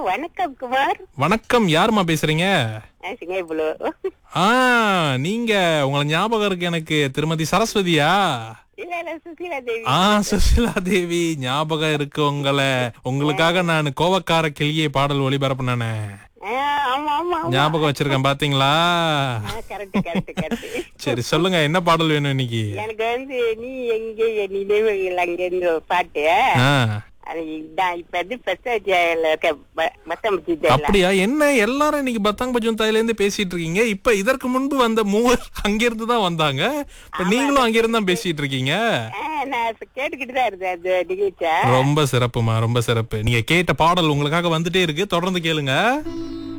வணக்கம் குமார் வணக்கம் யாரும்மா பேசுறீங்க நான் சிங்கப்பூர் ஆ நீங்க உங்களை ஞாபகம் இருக்கு எனக்கு திருமதி சரஸ்வதியா இல்ல இல்ல சுசீலா தேவி ஆ சுசிலா தேவி ஞாபகம் இருக்கு உங்களை உங்களுக்காக நான் கோவக்கார கிளியை பாடல் ஒளிபரப்புனே ஆ, ஆமா ஆமா ஆமா ஞாபகம் வச்சிருக்கேன் பாத்தீங்களா கரெக்ட் கரெக்ட் கரெக்ட் சரி சொல்லுங்க என்ன பாடல் வேணும் இன்னைக்கு எனக்கு வந்து நீ எங்கே என் நினைவுகள் அங்கேருந்து ஒரு பாட்டு ஆ, அது இதான் இப்ப வந்து பெஸ்டாஜியால இருக்க மத்தம்பத்தி அப்படியா என்ன எல்லாரும் இன்னைக்கு பத்தாங் பஜுன் தாயில இருந்து பேசிட்டு இருக்கீங்க இப்ப இதற்கு முன்பு வந்த மூவர் அங்கிருந்து தான் வந்தாங்க இப்ப நீங்களும் அங்கிருந்து தான் பேசிட்டு இருக்கீங்க நான் கேட்டுக்கிட்டு தான் இருந்தேன் அந்த நிகழ்ச்சியை ரொம்ப சிறப்புமா ரொம்ப சிறப்பு நீங்க கேட்ட பாடல் உங்களுக்காக வந்துட்டே இருக்கு தொடர்ந்து கேளுங்க